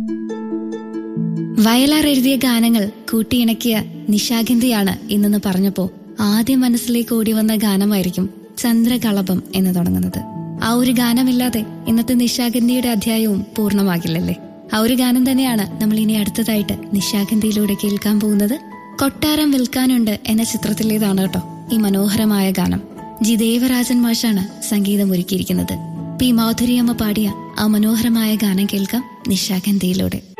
വയലാർ എഴുതിയ ഗാനങ്ങൾ കൂട്ടിയിണക്കിയ നിശാഗന്ധിയാണ് ഇന്നെന്ന് പറഞ്ഞപ്പോ ആദ്യം മനസ്സിലേക്ക് ഓടി വന്ന ഗാനമായിരിക്കും ചന്ദ്രകളഭം എന്ന് തുടങ്ങുന്നത് ആ ഒരു ഗാനമില്ലാതെ ഇന്നത്തെ നിശാഗന്ധിയുടെ അധ്യായവും പൂർണ്ണമാകില്ലല്ലേ ആ ഒരു ഗാനം തന്നെയാണ് നമ്മൾ ഇനി അടുത്തതായിട്ട് നിശാഗന്ധിയിലൂടെ കേൾക്കാൻ പോകുന്നത് കൊട്ടാരം വിൽക്കാനുണ്ട് എന്ന ചിത്രത്തിലേതാണ് കേട്ടോ ഈ മനോഹരമായ ഗാനം ജി ദേവരാജൻ മാഷാണ് സംഗീതം ഒരുക്കിയിരിക്കുന്നത് പി മാധുരിയമ്മ പാടിയ ആ മനോഹരമായ ഗാനം കേൾക്കാം നിശാഗന്ധിയിലൂടെ